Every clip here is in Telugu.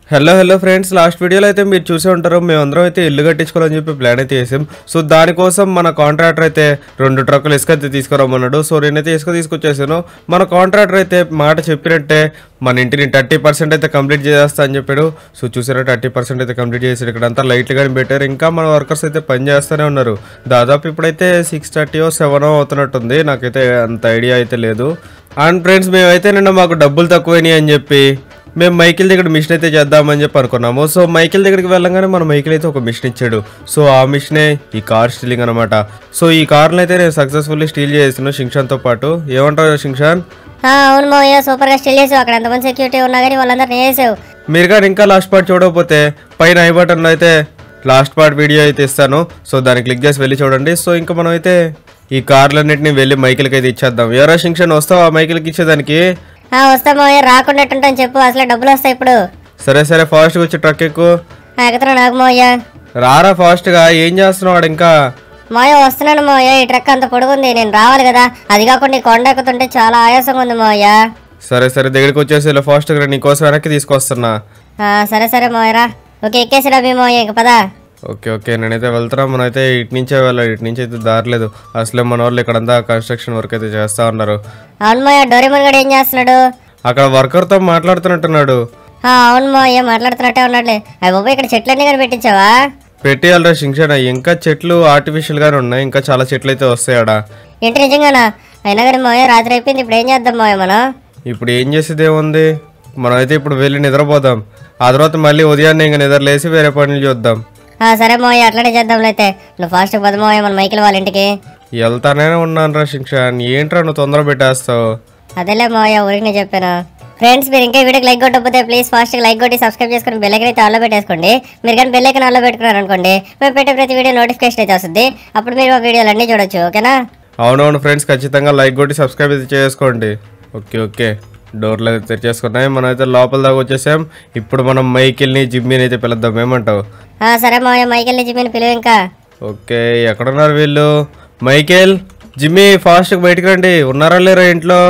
హలో హలో ఫ్రెండ్స్ లాస్ట్ వీడియోలో అయితే మీరు చూసే ఉంటారు మేమందరం అయితే ఇల్లు కట్టించుకోవాలని చెప్పి ప్లాన్ అయితే చేసాం సో దానికోసం మన కాంట్రాక్టర్ అయితే రెండు ట్రక్కులు ఇసుక అయితే తీసుకురమ్మన్నాడు సో నేనైతే ఇసుక తీసుకొచ్చేసాను మన కాంట్రాక్టర్ అయితే మాట చెప్పినట్టే మన ఇంటిని థర్టీ పర్సెంట్ అయితే కంప్లీట్ చేసేస్తా అని చెప్పాడు సో చూసారా థర్టీ పర్సెంట్ అయితే కంప్లీట్ చేసాడు ఇక్కడ అంతా లైట్లు కానీ పెట్టారు ఇంకా మన వర్కర్స్ అయితే పని చేస్తూనే ఉన్నారు దాదాపు ఇప్పుడైతే సిక్స్ థర్టీయో సెవెనో అవుతున్నట్టుంది నాకైతే అంత ఐడియా అయితే లేదు అండ్ ఫ్రెండ్స్ మేమైతే నిన్న మాకు డబ్బులు తక్కువైనాయి అని చెప్పి మేము మైకిల్ దగ్గర మిషన్ అయితే చేద్దామని చెప్పి అనుకున్నాము సో మైకిల్ దగ్గరికి వెళ్ళగానే మన మైకిల్ అయితే ఒక మిషన్ ఇచ్చాడు సో ఆ మిషనే ఈ కార్ స్టీలింగ్ అనమాట సో ఈ కార్ని అయితే నేను సక్సెస్ఫుల్లీ స్టీల్ చేసాను షింక్షాన్తో పాటు ఏమంటారు షింక్షాన్ ఆ, అవును మావయ్య సూపర్ గా స్టిల్ చేసావు అక్కడ ఎంతమంది సెక్యూరిటీ ఉన్నా కానీ వాళ్ళందరూ వేసావు మీరు కానీ ఇంకా లాస్ట్ పార్ట్ చూడకపోతే పైన ఐ బటన్లో అయితే లాస్ట్ పార్ట్ వీడియో అయితే ఇస్తాను సో దాన్ని క్లిక్ చేసి వెళ్ళి చూడండి సో ఇంకా మనం అయితే ఈ కార్లన్నింటినీ వెళ్ళి మైకిల్కి అయితే ఇచ్చేద్దాం ఎవరో షింక్షన్ వస్తావా మైకిల్కి ఇచ్చేదానికి ఆ, వస్తా మావయ్య రాకుండా చెప్పు అసలు డబ్బులు వస్తాయి ఇప్పుడు సరే సరే ఫాస్ట్గా వచ్చి ట్రక్ ఎక్కువ ఆ, ఎక్కుతున్నా నాకు మావయ్య రారా ఫాస్ట్గా ఏం చేస్తున్నావు వాడు ఇంకా మావయ్య వస్తున్నాను మావయ్య ఈ ట్రక్ అంత పొడుగుంది నేను రావాలి కదా అది కాకుండా ఈ కొండ ఎక్కుతుంటే చాలా ఆయాసంగా ఉంది మావయ్య సరే సరే దగ్గరికి వచ్చేసి ఇలా ఫాస్ట్గా రా, నీకోసం వెనక్కి తీసుకొస్తున్నా ఆ, సరే సరే మావయ్య రా ఓకే ఎక్కేసి రవి మావయ్య ఇక పదా ఓకే ఓకే నేనైతే వెళ్తున్నా మనం అయితే ఇటు నుంచే వెళ్ళాలి ఇటు నుంచి అయితే దారలేదు అసలే మన వాళ్ళు ఇక్కడంతా కన్స్ట్రక్షన్ వర్క్ అయితే చేస్తా ఉన్నారు అవును మావయ్య డోరేమన్ గడు ఏం చేస్తున్నాడు అక్కడ వర్కర్తో మాట్లాడుతున్నట్టున్నాడు ఆ, అవును మావయ్య మాట్లాడుతున్నట్టే ఉన్నాడులే అయ్యి బాబు ఇక్కడ చెట్లన్నీ కానీ పెట్టించావా పెట్టేయాలరా శింక్షణ ఇంకా చెట్లు ఆర్టిఫిషియల్ గానే ఉన్నాయి ఇంకా చాలా చెట్లు అయితే వస్తాయి ఆడ ఏంటి నిజంగానా అయినా కానీ మావయ్య రాత్రి అయిపోయింది ఇప్పుడు ఏం చేద్దాం మావయ్య మనం ఇప్పుడు ఏం చేసేది ఏముంది మనం అయితే ఇప్పుడు వెళ్ళి నిద్రపోదాం ఆ తర్వాత మళ్ళీ ఉదయాన్నే ఇంకా నిద్రలేసి వేరే పనులు చూద్దాం ఆ, సరే మావయ్య అట్లానే చేద్దాంలే అయితే నువ్వు ఫాస్ట్ పద మావయ్య మన మైకిల్ వాళ్ళ ఇంటికి వెళ్తానే ఉన్నాను రా శింక్షాన్ ఏంట్రా నువ్వు తొందర పెట్టేస్తావు అదేలే మావయ్య ఊరికి నేను చెప్పాను ఫ్రెండ్స్ మీరు ఇంకా ఈ వీడియోకి లైక్ కొట్టకపోతే ప్లీజ్ ఫాస్ట్గా లైక్ కొట్టి సబ్స్క్రైబ్ చేసుకుని బెల్ అయితే ఆన్లో పెట్టేసుకోండి మీరు కానీ బెల్ ఐకన్ ఆన్లో పెట్టుకున్నారు అనుకోండి మేము పెట్టే ప్రతి వీడియో నోటిఫికేషన్ అయితే వస్తుంది అప్పుడు మీరు ఆ వీడియోలు అన్నీ చూడొచ్చు ఓకేనా అవునవును ఫ్రెండ్స్ ఖచ్చితంగా లైక్ కొట్టి సబ్స్క్రైబ్ అయితే చేసుకోండి ఓకే ఓకే డోర్లు అయితే తెరిచేసుకున్నాయి మనం అయితే లోపల దాకా వచ్చేసాం ఇప్పుడు మనం మైకిల్ని జిమ్మిని అయితే పిలుద్దాం ఏమంటావు ఆ, సరే మావయ్య మైకిల్ నుంచి మీరు పిలువు ఇంకా ఓకే ఎక్కడున్నారు వీళ్ళు మైకేల్ జిమ్మి ఫాస్ట్గా బయటికి రండి ఉన్నారా లేరా ఇంట్లో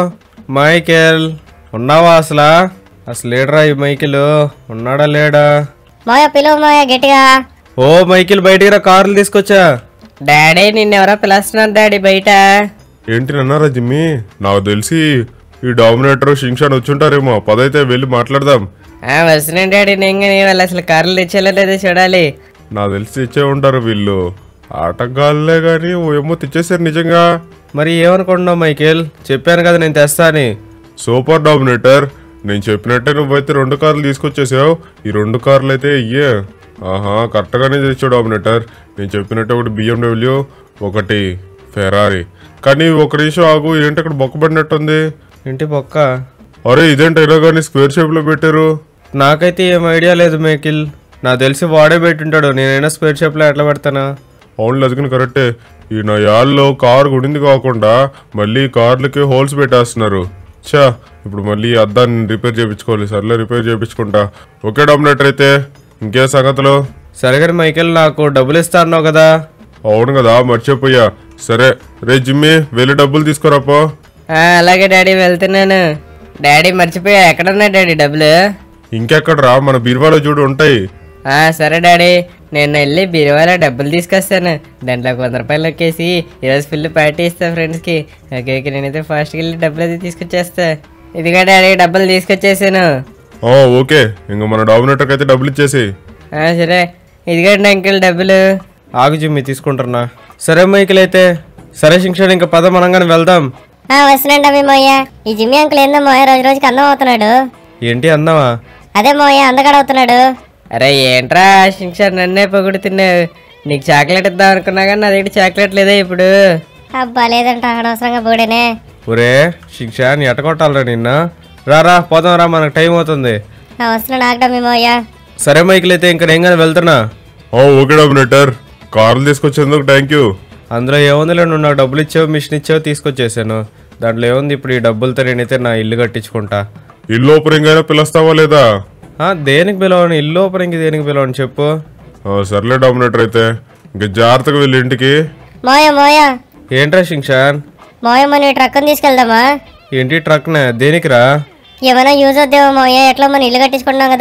మైకేల్ ఉన్నావా అసలా అసలు లేడరా ఈ మైకిల్ ఉన్నాడా లేడా మావయ్య పిలువు మావయ్య గట్టిగా ఓ మైకిల్ బయటికి రా కార్లు తీసుకొచ్చా డాడీ నిన్నెవరో పిలుస్తున్నారు డాడీ బయట ఏంటి అన్నారా జిమ్మి నాకు తెలిసి ఈ డామినేటర్ షింక్షాన్ వచ్చుంటారేమో పదైతే వెళ్ళి మాట్లాడదాం ఆ వస్తున్నాను డాడీ నేను కానీ వాళ్ళు అసలు కార్లు తెచ్చేలా లేదో చూడాలి నాకు తెలిసి ఇచ్చే ఉంటారు వీళ్ళు ఆటగాళ్ళే కానీ ఏమో తెచ్చేసారు నిజంగా మరి ఏమనుకుంటున్నావు మైకేల్ చెప్పాను కదా నేను తెస్తా అని సూపర్ డామినేటర్ నేను చెప్పినట్టే నువ్వైతే రెండు కార్లు తీసుకొచ్చేసావు ఈ రెండు కార్లు అయితే ఇయ్యే ఆహా కరెక్ట్గానే తెచ్చావు డామినేటర్ నేను చెప్పినట్టే ఒకటి బిఎండబ్ల్యూ ఒకటి ఫెరారీ కానీ ఒక నిమిషం ఆగు ఏంటి అక్కడ బొక్కబడినట్టుంది ఇంటి బొక్క అరే ఇదేంటి ఇలా కానీ స్క్వేర్ షేప్లో పెట్టారు నాకైతే ఏం ఐడియా లేదు మైకిల్ నాకు తెలిసి వాడే పెట్టుంటాడు నేనైనా స్క్వేర్ షేప్లో ఎట్లా పెడతానా అవును లజకని కరెక్టే ఈ నా యాల్లో కారు గుడింది కాకుండా మళ్ళీ కార్లకి హోల్స్ పెట్టేస్తున్నారు చా ఇప్పుడు మళ్ళీ ఈ అద్దాన్ని రిపేర్ చేయించుకోవాలి సర్లే రిపేర్ చేయించుకుంటా ఓకే డామినేటర్ అయితే ఇంకే సంగతులు సరే కానీ మైకేల్ నాకు డబ్బులు ఇస్తా అన్నావు కదా అవును కదా మర్చిపోయా సరే రే జిమ్మి వెళ్ళి డబ్బులు తీసుకురాపో ఆ, అలాగే డాడీ వెళ్తున్నాను డాడీ మర్చిపోయా ఎక్కడున్నా డాడీ డబ్బులు ఇంకెక్కడ రా మన బీరువాలో చూడు ఉంటాయి ఆ సరే డాడీ నేను వెళ్ళి బీరువాలో డబ్బులు తీసుకొస్తాను దాంట్లో ఒక వంద రూపాయలు నొక్కేసి ఈరోజు ఫుల్ పార్టీ ఇస్తా ఫ్రెండ్స్కి ఓకే ఓకే నేనైతే ఫాస్ట్కి వెళ్ళి డబ్బులు అయితే తీసుకొచ్చేస్తా ఇదిగా డాడీ డబ్బులు తీసుకొచ్చేసాను ఆ, ఓకే ఇంక మన డామినేటర్కి అయితే డబ్బులు ఇచ్చేసి ఆ, సరే ఇదిగోండి అంకుల్ డబ్బులు ఆగు జిమ్మి తీసుకుంటున్నా సరే మైకిల్ అయితే సరే శిక్షణ ఇంకా పద మనంగానే వెళ్దాం ఆ, వస్తున్నాడు అవి మావయ్య ఈ జిమ్మి అంకుల్ ఏందో మావయ్య రోజు రోజుకి అందం అవుతున్నాడు ఏంటి అన్నావా అదే మావయ్య అందగాడు అవుతున్నాడు అరే ఏంట్రా శిక్ష నన్నే పొగుడుతున్నావు నీకు చాక్లెట్ ఇద్దాం అనుకున్నా కానీ నా దగ్గర చాక్లెట్ లేదా ఇప్పుడు అబ్బా లేదంట అనవసరంగా బోడేనే ఒరే శిక్ష నీ ఎట్టగొట్టాలరా నిన్న రా రా పోదాం రా మనకు టైం అవుతుంది ఆ, వస్తున్నాడు ఆగడం మీ మావయ్య సరే మైకిల్ అయితే ఇంకా నేను కానీ వెళ్తున్నా ఆ, ఓకే డామినేటర్ కార్లు తీసుకొచ్చేందుకు థ్యాంక్ యూ అందులో ఏముందిలే నువ్వు నాకు డబ్బులు ఇచ్చావు మిషన్ ఇచ్చావు తీసుకొచ్చేసాను దాంట్లో ఏముంది ఇప్పుడు ఈ డబ్బులతో నేనైతే నా ఇల్లు కట్టించుకుంటా ఇల్లు ఓపెనింగ్ అయినా పిలుస్తావా లేదా ఆ, దేనికి పిలవని ఇల్లు ఓపెనింగ్కి దేనికి పిలవని చెప్పు ఆ, సర్లే డామినేటర్ అయితే ఇంకా జాగ్రత్తగా వెళ్ళి ఇంటికి మోయ మోయ ఏంట్రా శింక్షాన్ మోయ మన ట్రక్ని తీసుకెళ్దామా ఏంటి ట్రక్నే దేనికిరా ఏమైనా యూజ్ అవుతామో ఎట్లా మనం ఇల్లు కట్టించుకున్నాం కదా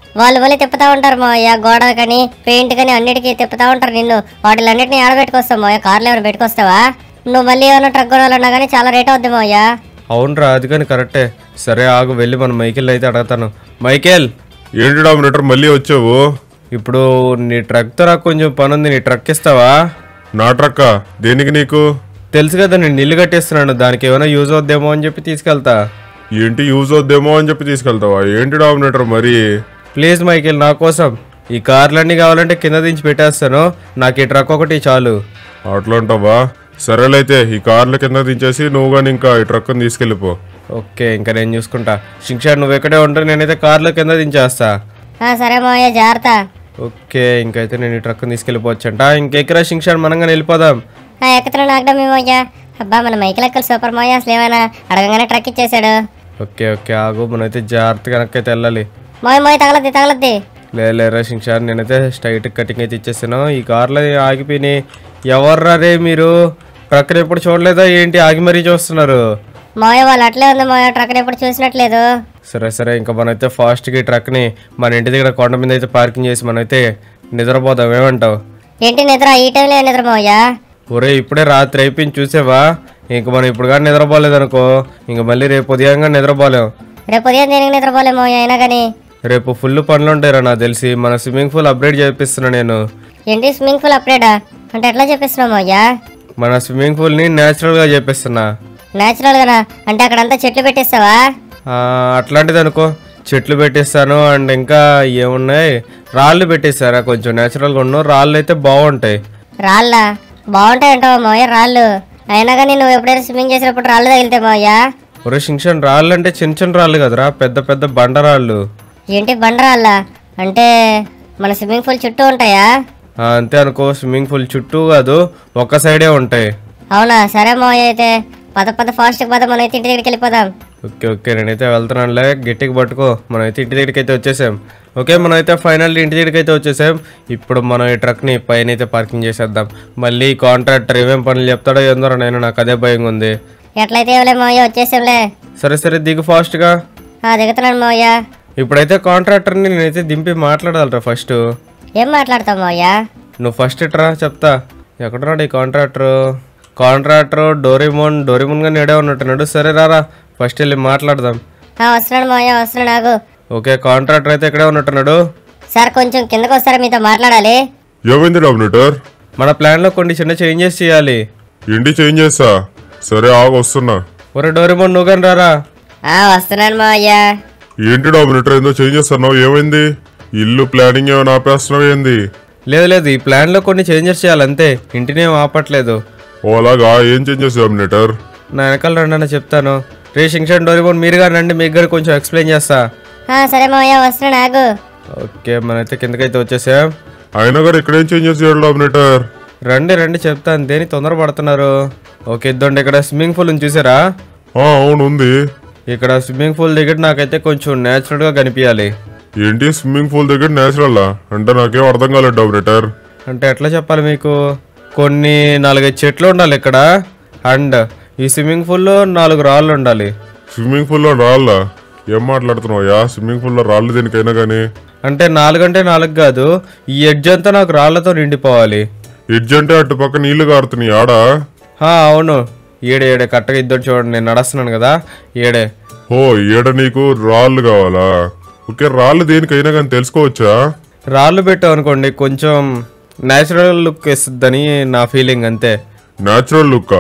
వాళ్ళు మళ్ళీ తిప్పుతా ఉంటారు మావయ్య గోడ కానీ పెయింట్ కానీ అన్నిటికీ తిప్పుతా ఉంటారు నిన్ను వాటిలన్నిటిని ఆడబెట్టుకొస్తావు మావయ్య కార్లో ఏమైనా పెట్టుకొస్తావా నువ్వు మళ్ళీ ఏమైనా ట్రక్ కొనాలన్నా కానీ చాలా రేట్ అవుద్ది మావయ్య అవునరా అది కానీ కరెక్టే సరే ఆగు వెళ్ళి మన మైకేల్ అయితే అడగతాను మైకేల్ ఏంటి డామినేటర్ మళ్ళీ వచ్చావు ఇప్పుడు నీ ట్రక్తో నాకు కొంచెం పని ఉంది నీ ట్రక్ ఇస్తావా నా ట్రక్క దేనికి నీకు తెలుసు కదా నేను ఇల్లు కట్టేస్తున్నాను దానికి ఏమైనా యూజ్ అవుద్దేమో అని చెప్పి తీసుకెళ్తా ఏంటి యూజ్ అవుద్దేమో అని చెప్పి తీసుకెళ్తావా ఏంటి డామినేటర్ మరి ప్లీజ్ మైకేల్ నా కోసం ఈ కార్లన్నీ కావాలంటే కింద దించి పెట్టేస్తాను నాకు ఈ ట్రక్ ఒకటి చాలు అట్లా అంటావా సరేలైతే ఈ కార్ల కింద దించేసి నువ్వు కానీ ఇంకా ఈ ట్రక్ని తీసుకెళ్ళిపో ఓకే ఇంకా నేను చూసుకుంటా శిక్ష నువ్వు ఎక్కడే ఉంటే నేనైతే కార్లో కింద దించేస్తా ఆ, సరే మావయ్య జాగ్రత్త ఓకే ఇంకైతే నేను ఈ ట్రక్ తీసుకెళ్ళిపోవచ్చంట ఇంకెక్కరా శిక్షణ మనంగా వెళ్ళిపోదాం ఆ, ఎక్కుతున్నాను ఆగడం మావయ్య అబ్బా మన మైకిల్ అక్కలు సూపర్ మావయ్య అసలు ఏమైనా అడగగానే ట్రక్ ఇచ్చేసాడు ఓకే ఓకే ఆగు మనమైతే జాగ్రత్తగా వెనక్కైతే వెళ్ళాలి మోయ్ మోయ్ తగలద్ది తగలద్ది లే లేరా శిక్షార్ నేనైతే స్ట్రైట్ కటింగ్ అయితే ఇచ్చేసాను ఈ కార్లో ఆగిపోయినాయి ఎవర్రా రే మీరు ట్రక్ని ఎప్పుడు చూడలేదా ఏంటి ఆగి మరీ చూస్తున్నారు మోయ వాళ్ళు అట్లే ఉంది మోయ ట్రక్ ఎప్పుడు చూసినట్లేదు సరే సరే ఇంకా మనమైతే ఫాస్ట్గా ఈ ట్రక్ని మన ఇంటి దగ్గర కొండ మీద అయితే పార్కింగ్ చేసి మనమైతే నిద్రపోదాం ఏమంటావు ఏంటి నిద్ర ఈ టైంలో ఏం నిద్ర మోయ ఒరే ఇప్పుడే రాత్రి అయిపోయింది చూసావా ఇంక మనం ఇప్పుడు కానీ నిద్రపోలేదనుకో ఇంక మళ్ళీ రేపు ఉదయంగా నిద్రపోలేం రేపు ఉదయం దేనికి నిద్రపోలే మోయ అయినా కానీ రేపు ఫుల్ పనులు ఉంటాయిరా నాకు తెలిసి మన స్విమ్మింగ్ పూల్ అప్గ్రేడ్ చేపిస్తున్నా నేను ఏంటి స్విమ్మింగ్ పూల్ అప్డేటా అంటే ఎట్లా చెప్పిస్తున్నావు మోయ మన స్విమ్మింగ్ పూల్ని న్యాచురల్గా చేపిస్తున్నా న్యాచురల్ గానా అంటే అక్కడంతా చెట్లు పెట్టేస్తావా ఆ, అట్లాంటిది అనుకో చెట్లు పెట్టిస్తాను అండ్ ఇంకా ఏమున్నాయి రాళ్ళు పెట్టేస్తారా కొంచెం న్యాచురల్గా ఉన్న రాళ్ళు అయితే బాగుంటాయి రాళ్ళ బాగుంటాయి అంటావా మోయ రాళ్ళు అయినా కానీ నువ్వు ఎప్పుడైనా స్విమ్మింగ్ చేసినప్పుడు రాళ్ళు తగిలితే మోయ ఒరే శింక్షన్ రాళ్ళు అంటే చిన్న చిన్న రాళ్ళు కదరా పెద్ద పెద్ద బండరాళ్ళు ఏంటి బండరాళ్ళ అంటే మన స్విమ్మింగ్ పూల్ చుట్టూ ఉంటాయా ఆ, అంతే అనుకో స్విమ్మింగ్ పూల్ చుట్టూ కాదు ఒక సైడే ఉంటాయి అవునా సరే మోయ అయితే పద పద ఫాస్ట్గా పద మనం అయితే ఇంటి దగ్గరికి వెళ్ళిపోదాం ఓకే ఓకే నేనైతే వెళ్తున్నానులే గట్టిగా పట్టుకో మనం అయితే ఇంటి దగ్గరికి అయితే వచ్చేసాం ఓకే మనం అయితే ఫైనల్ ఇంటి దగ్గరికి అయితే వచ్చేసాం ఇప్పుడు మనం ఈ ట్రక్ని పైన అయితే పార్కింగ్ చేసేద్దాం మళ్ళీ కాంట్రాక్టర్ ఏమేం పనులు చెప్తాడో ఏందో నేను నాకు అదే భయం ఉంది ఎట్లయితే ఇవ్వలే మోయ వచ్చేసాంలే సరే సరే దిగు ఫాస్ట్గా ఆ, దిగుతున్నాను మోయ ఇప్పుడైతే కాంట్రాక్టర్ని నేనైతే దింపి మాట్లాడాలరా ఫస్ట్ ఏం మాట్లాడతావు మోయ నువ్వు ఫస్ట్ ఇట్రా చెప్తా ఎక్కడున్నాడు ఈ కాంట్రాక్టర్ కాంట్రాక్టర్ డోరేమోన్ డోరేమోన్ గాని ఎడే ఉన్నట్టున్నాడు సరే రారా ఫస్ట్ వెళ్ళి మాట్లాడదాం ఆ, వస్తున్నాడు మోయ వస్తున్నాడు నాకు ఓకే కాంట్రాక్టర్ అయితే ఇక్కడే ఉన్నట్టున్నాడు సార్ కొంచెం కిందకు వస్తారా మీతో మాట్లాడాలి ఏమైంది డామినేటర్ మన ప్లాన్లో కొన్ని చిన్న చేంజెస్ చేయాలి ఏంటి చేంజ్ చేస్తా సరే ఆగు వస్తున్నా ఒరే డోరేమోన్ నువ్వు కానీ రారా ఆ, వస్తున్నాను మోయ ఏంటి డామినేటర్ ఏందో చేంజ్ చేస్తున్నావు ఏమైంది ఇల్లు ప్లానింగ్ ఏమైనా ఆపేస్తున్నావు ఏంది లేదు లేదు ఈ ప్లాన్లో కొన్ని చేంజెస్ చేయాలి అంతే ఇంటిని ఏం ఆపట్లేదు ఓ అలాగా ఏం చేంజ్ చేస్తావు డామినేటర్ నా వెనకాల రండి అన్న చెప్తాను రే శింక్షన్ డోరేమోన్ మీరు కానీ రండి మీకు కూడా కొంచెం ఎక్స్ప్లెయిన్ చేస్తా ఆ, సరే మోయ వస్తున్నాడు నాకు ఓకే మనైతే కిందకైతే వచ్చేసాం అయినా కూడా ఇక్కడేం చేంజ్ చేసాడు డామినేటర్ రండి రండి చెప్తాను దేని తొందర పడుతున్నారు ఓకే ఇద్దండి ఇక్కడ స్విమ్మింగ్ పూల్ ఉంది చూసారా ఆ, అవును ఉంది ఇక్కడ స్విమ్మింగ్ పూల్ దగ్గర నాకైతే కొంచెం న్యాచురల్గా కనిపించాలి ఏంటి స్విమ్మింగ్ పూల్ దగ్గర నేచురల్ అంటే నాకేం అర్థం కాలేదు డామినేటర్ అంటే ఎట్లా చెప్పాలి మీకు కొన్ని నాలుగైదు చెట్లు ఉండాలి ఇక్కడ అండ్ ఈ స్విమ్మింగ్ పూల్లో నాలుగు రాళ్ళు ఉండాలి స్విమ్మింగ్ పూల్లో రాళ్ళ ఏం మాట్లాడుతున్నావు యా స్విమ్మింగ్ పూల్లో రాళ్ళు దేనికైనా కానీ అంటే నాలుగు అంటే నాలుగు కాదు ఈ ఎడ్జ్ అంతా నాకు రాళ్లతో నిండిపోవాలి ఎడ్జ్ అంటే అటు పక్క నీళ్లు కారుతున్నాయి ఆడ హా, అవును ఏడే ఏడే కరెక్ట్గా ఇద్దరు చూడండి నేను నడుస్తున్నాను కదా ఏడే ఓ ఈడ నీకు రాళ్ళు కావాలా ఓకే రాళ్ళు దేనికైనా కానీ తెలుసుకోవచ్చా రాళ్ళు పెట్టావు అనుకోండి కొంచెం న్యాచురల్ లుక్ ఇస్తుందని నా ఫీలింగ్ అంతే న్యాచురల్ లుక్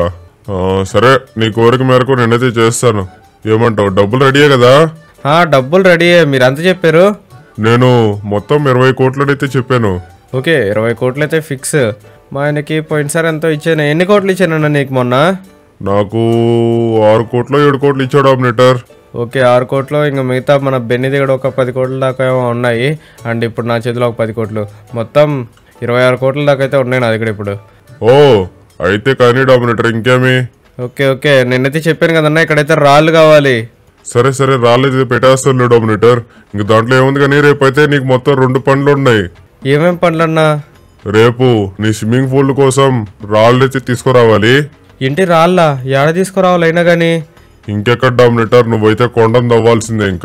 సరే నీ కోరిక మేరకు నేనైతే చేస్తాను ఏమంటావు డబ్బులు రెడీయే కదా ఆ, డబ్బులు రెడీ మీరు అంత చెప్పారు నేను మొత్తం ఇరవై కోట్లనైతే చెప్పాను ఓకే ఇరవై కోట్లు అయితే ఫిక్స్ మా ఆయనకి పోయినసారి ఎంతో ఇచ్చాను ఎన్ని కోట్లు ఇచ్చానన్న నీకు మొన్న నాకు ఆరు కోట్లు ఏడు కోట్లు ఇచ్చాడు ఆపరేటర్ ఓకే ఆరు కోట్లు ఇంకా మిగతా మన బెన్ని దగ్గర ఒక పది కోట్ల దాకా ఏమో ఉన్నాయి అండ్ ఇప్పుడు నా చేతిలో ఒక పది కోట్లు మొత్తం ఇరవై ఆరు కోట్ల దాకా అయితే ఉన్నాయి నా దగ్గర ఇప్పుడు ఓ అయితే కానీ డామినేటర్ ఇంకేమి ఓకే ఓకే నిన్నైతే చెప్పాను కదన్నా ఇక్కడైతే రాళ్ళు కావాలి సరే సరే రాలేదు పెట్టేస్తాను డామినేటర్ ఇంక దాంట్లో ఏముంది కానీ రేపు అయితే నీకు మొత్తం రెండు పనులు ఉన్నాయి ఏమేం పనులన్నా రేపు నీ స్విమ్మింగ్ పూల్ కోసం రాళ్ళు అయితే తీసుకురావాలి ఇంటి రాళ్ళ ఏడ తీసుకురావాలి అయినా కానీ ఇంకెక్కడ డామినేటర్ నువ్వైతే కొండను తవ్వాల్సిందే ఇంకా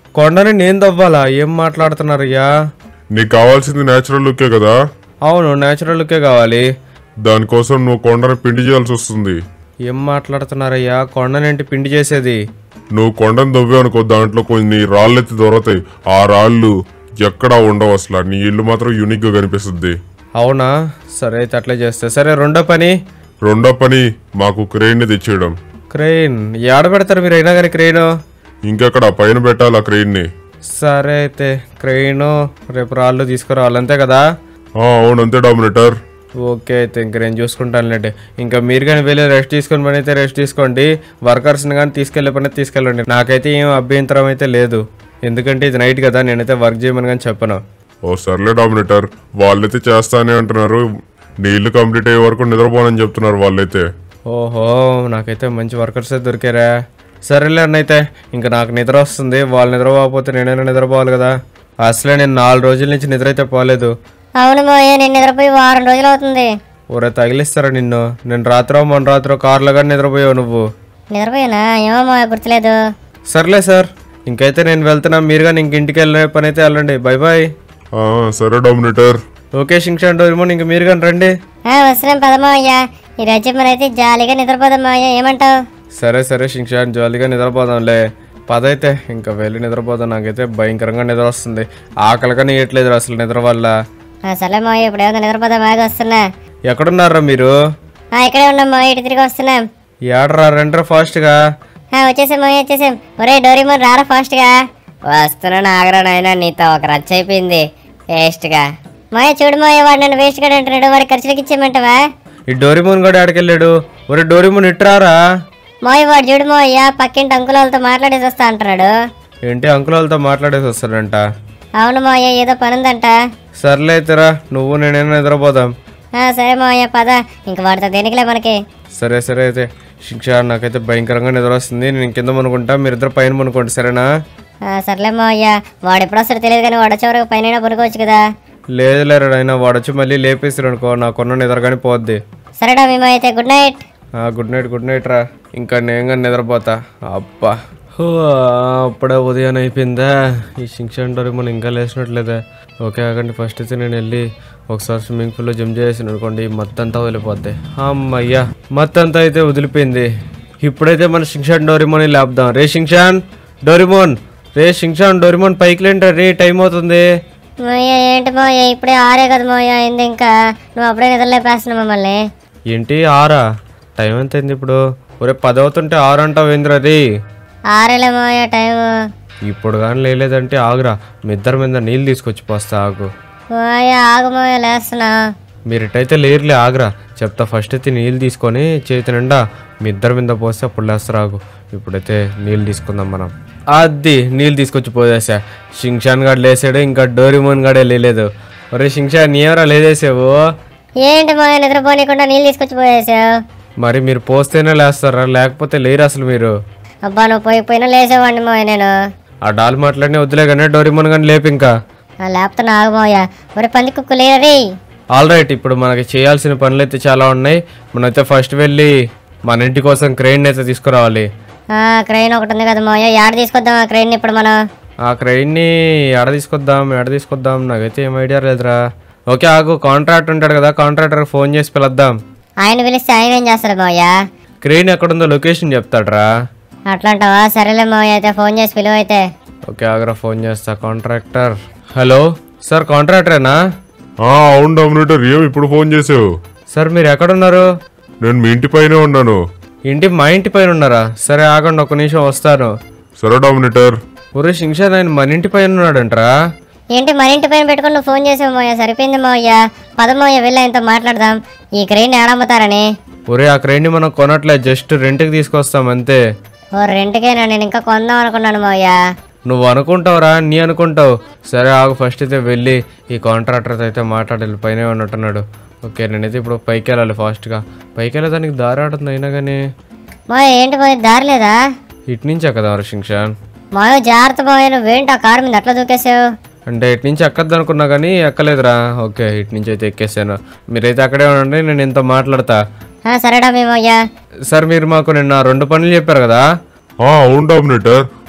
కొండని నేను తవ్వాలా ఏం మాట్లాడుతున్నారయ్యా నీకు కావాల్సింది నేచురల్ లుక్కే కదా అవును న్యాచురల్ లుకే కావాలి దానికోసం నువ్వు కొండని పిండి చేయాల్సి వస్తుంది ఏం మాట్లాడుతున్నారయ్యా కొండనేంటి పిండి చేసేది నువ్వు కొండను దవ్వావు అనుకో దాంట్లో కొన్ని రాళ్ళు ఎత్తి దొరతాయి ఆ రాళ్ళు ఎక్కడా ఉండవు అసలు నీ ఇల్లు మాత్రం యూనిక్ గా కనిపిస్తుంది అవునా సరే అయితే అట్లే చేస్తే సరే రెండో పని రెండో పని మాకు క్రెయిన్ ని తెచ్చేయడం క్రెయిన్ ఏడ పెడతారు మీరు అయినా కానీ క్రెయిన్ ఇంకెక్కడ పైన పెట్టాలి ఆ క్రెయిన్ ని సరే అయితే క్రెయిన్ రేపు రాళ్ళు తీసుకురావాలి అంతే కదా ఆ, అవును అంతే డామినేటర్ ఓకే అయితే ఇంక నేను చూసుకుంటానులేండి ఇంకా మీరు కానీ వెళ్ళి రెస్ట్ తీసుకొని పని అయితే రెస్ట్ తీసుకోండి వర్కర్స్ని కానీ తీసుకెళ్ళే పని అయితే తీసుకెళ్ళండి నాకైతే ఏం అభ్యంతరం అయితే లేదు ఎందుకంటే ఇది నైట్ కదా నేనైతే వర్క్ చేయమని కానీ చెప్పను ఓ సర్లే డామినేటర్ వాళ్ళైతే చేస్తానే అంటున్నారు నీ ఇల్లు కంప్లీట్ అయ్యే వరకు నిద్రపోనని చెప్తున్నారు వాళ్ళైతే ఓహో నాకైతే మంచి వర్కర్స్ దొరికారా సరేలే అన్నైతే ఇంకా నాకు నిద్ర వస్తుంది వాళ్ళు నిద్రపోకపోతే నేనైనా నిద్రపోవాలి కదా అసలే నేను నాలుగు రోజుల నుంచి నిద్ర అయితే పోలేదు అవును మోయ నేను నిద్రపోయి వారం రోజులు అవుతుంది ఊరే తగిలిస్తారా నిన్ను నేను రాత్రో మొన్న రాత్రో కార్లో కానీ నిద్రపోయావు నువ్వు నిద్రపోయానా ఏమో మోయ గుర్తులేదు సర్లే సార్ ఇంకైతే నేను వెళ్తున్నా మీరు కానీ ఇంక ఇంటికి వెళ్ళే పని అయితే వెళ్ళండి బాయ్ బాయ్ ఆ, సరే డామినేటర్ ఓకే శింక్షాన్ డోరిమోన్ ఇంక మీరు కానీ రండి ఆ, వస్తున్నాం పదమోయ్య ఈ రోజు మనైతే జాలీగా నిద్రపోదాం మోయ ఏమంటావు సరే సరే శింక్షాన్ జాలీగా నిద్రపోదాంలే పదైతే ఇంకా వెళ్ళి నిద్రపోదాం నాకైతే భయంకరంగా నిద్ర వస్తుంది ఆకలిగానే ఇయట్లేదు అసలు నిద్ర వల్ల ఆ, సర్లే మోయ ఇప్పుడు ఏదో నిద్రపోదాం బాగా వస్తున్నా ఎక్కడున్నారా మీరు ఆ, ఇక్కడే ఉన్నాం మోయ ఇటు తిరిగి వస్తున్నాం ఏడరా రండ్రా ఫాస్ట్గా ఆ, వచ్చేసాం మోయ వచ్చేసాం ఒరే డోరీమోన్ రారా ఫాస్ట్గా వస్తున్నాను ఆగరా నాయన నీతో ఒక రచ్చ అయిపోయింది వేస్ట్గా మోయ చూడు మోయ వాడు నన్ను వేస్ట్ గా అంటున్నాడు వాడి ఖర్చులకి ఇచ్చేయమంటావా ఈ డోరిమోన్ కూడా ఆడికెళ్ళాడు ఒరే డోరిమోన్ ఇట్రారా మోయ వాడు చూడు మోయ పక్కింటి అంకుల వాళ్ళతో మాట్లాడేసి వస్తా అంటున్నాడు ఏంటి అంకుల్ వాళ్ళతో మాట్లాడేసి వస్తాడంట అవును మోయ ఏదో పని ఉందంట సర్లే అయితేరా నువ్వు నేనైనా నిద్రపోదాం ఆ, సరే మోయ పద ఇంక వాడితో దేనికిలే మనకి సరే సరే అయితే శిక్ష నాకైతే భయంకరంగా నిద్ర వస్తుంది నేను కింద అనుకుంటా మీరిద్దరు పైన అనుకోండి సరేనా ఆ, సర్లే మోయ వాడు ఎప్పుడు వస్తాడో తెలియదు కానీ వాడు వచ్చే వరకు పైన పడుకోవచ్చు కదా లేదు లేరా ఆయన వాడొచ్చి మళ్ళీ లేపేసారు అనుకో నాకున్న నిద్ర కానీ పోద్ది సరేడా మేము అయితే గుడ్ నైట్ ఆ, గుడ్ నైట్ గుడ్ నైట్ రా ఇంకా నేను కానీ నిద్రపోతా అబ్బా హూ, అప్పుడే ఉదయం అయిపోయిందా ఈ శిక్షణ డోరి మనం ఇంకా లేచినట్లేదా ఓకే కాకండి ఫస్ట్ అయితే నేను వెళ్ళి ఒకసారి స్విమ్మింగ్ పూల్లో జిమ్ చేసాను అనుకోండి ఈ మత్తు అంతా వదిలిపోద్ది అమ్మయ్యా మత్తు అంతా అయితే వదిలిపోయింది ఇప్పుడైతే మన శిక్షణ డోరిమోన్ లేపుదాం రే శిక్షాన్ డోరిమోన్ రే శిక్షాన్ డోరిమోన్ పైకి లేంటారు రే టైం అవుతుంది మోయ ఏంటి మోయ ఇప్పుడే ఆరే కదా మోయ అయింది ఇంకా నువ్వు అప్పుడే నిద్రలేపేస్తున్నావు మమ్మల్ని ఏంటి ఆరా టైం ఎంత అయింది ఇప్పుడు ఒరే పది అవుతుంటే ఆరు అంటావు ఏంద్రా రే ఆరేలే మోయ టైం ఇప్పుడు కానీ లేలేదంటే ఆగురా మీ ఇద్దరి మీద నీళ్ళు తీసుకొచ్చి పోస్తా ఆగు మోయ ఆగు మోయ లేస్తున్నా మీరు ఇటైతే లేరులే ఆగురా చెప్తా ఫస్ట్ అయితే నీళ్ళు తీసుకొని చేతి నిండా మీ ఇద్దరి మీద పోస్తే అప్పుడు లేస్తారు ఆగు ఇప్పుడైతే నీళ్ళు తీసుకుందాం మనం అది నీళ్ళు తీసుకొచ్చి పోసేసా షింగ్షాన్ గాడు లేసాడు ఇంకా డోరిమోన్ గాడే లేలేదు ఒరే షింగ్షాన్ ఎవరా లేదేసావు ఏంటి మోయ నిద్రపోనీకుండా నీళ్ళు తీసుకొచ్చి పోయేసావు మరి మీరు పోస్తేనే లేస్తారా లేకపోతే లేరు అసలు మీరు అబ్బా నువ్వు పోయి పోయినా లేసేవాడిని మోయ నేను ఆ డాల్ మాట్లాడినే వద్దులే కానీ డోరిమోన్ కానీ లేపు ఇంకా ఆ లేపుతున్నా ఆగు మోయ ఒరే పంది కుక్కు లేరా రే ఆల్ రైట్ ఇప్పుడు మనకి చేయాల్సిన పనులు అయితే చాలా ఉన్నాయి మనమైతే ఫస్ట్ వెళ్ళి మన ఇంటి కోసం క్రెయిన్ అయితే తీసుకురావాలి ఆ క్రెయిన్ ఒకటి ఉంది కదా మోయ యాడ తీసుకొద్దాం ఆ క్రెయిన్ ఇప్పుడు మనం ఆ క్రెయిన్ని ఎడ తీసుకొద్దాం ఎడ తీసుకొద్దాం నాకైతే ఏం ఐడియా లేదురా ఓకే ఆగు కాంట్రాక్ట్ ఉంటాడు కదా కాంట్రాక్టర్ ఫోన్ చేసి పిలుద్దాం ఆయన పిలిస్తే ఆయన ఏం చేస్తాడు మోయ క్రెయిన్ ఎక్కడుందో లొకేషన్ చెప్తాడ్రా అట్లాంటావా సరేలే మోయ అయితే ఫోన్ చేసి పిలువ అయితే ఓకే ఆగ్రా ఫోన్ చేస్తా కాంట్రాక్టర్ హలో సార్ కాంట్రాక్టరేనా ఆ, అవును డామినేటర్ ఏం ఇప్పుడు ఫోన్ చేసావు సార్ మీరు ఎక్కడున్నారు నేను మీ ఇంటి పైనే ఉన్నాను ఇంటి మా ఇంటి పైన ఉన్నారా సరే ఆగండి ఒక నిమిషం వస్తాను సరే డామినేటర్ ఒరే శింషాద్ ఆయన మన ఇంటి పైన ఉన్నాడంట్రా ఏంటి మన ఇంటి పైన పెట్టుకుని నువ్వు ఫోన్ చేసావు మోయ సరిపోయింది మోయ పదమోయ వెళ్ళి ఆయనతో మాట్లాడదాం ఈ క్రెయిన్ ఏడమ్ముతారని ఒరే ఆ క్రెయిన్ని మనం కొనట్లే జస్ట్ రెంట్కి తీసుకొస్తాం అంతే ఓ రెంట్కేనా నేను ఇంకా కొందాం అనుకున్నాను మోయ నువ్వు అనుకుంటావురా నీ అనుకుంటావు సరే ఆగు ఫస్ట్ అయితే వెళ్ళి ఈ కాంట్రాక్టర్తో అయితే మాట్లాడాలి పైన ఉన్నట్టున్నాడు ఓకే నేనైతే ఇప్పుడు పైకి వెళ్ళాలి ఫాస్ట్గా పైకి వెళ్ళడానికి దారి ఆడుతుంది అయినా కానీ మోయ ఏంటి మోయ దారి లేదా ఇటు నుంచే కదా శింక్షాన్ మోయ జాగ్రత్త మోయ నువ్వేంటి ఆ కారు మీద అట్లా దూకేసావు అంటే ఇటు నుంచి ఎక్కద్దు అనుకున్నా కానీ ఎక్కలేదురా ఓకే ఇటు నుంచి అయితే ఎక్కేసాను మీరైతే అక్కడే ఉండండి నేను ఇంత మాట్లాడతా ఆ, సరేడా మేమోయ్యా సార్ మీరు మాకు నిన్న రెండు పనులు చెప్పారు కదా ఆ, అవును డామినేటర్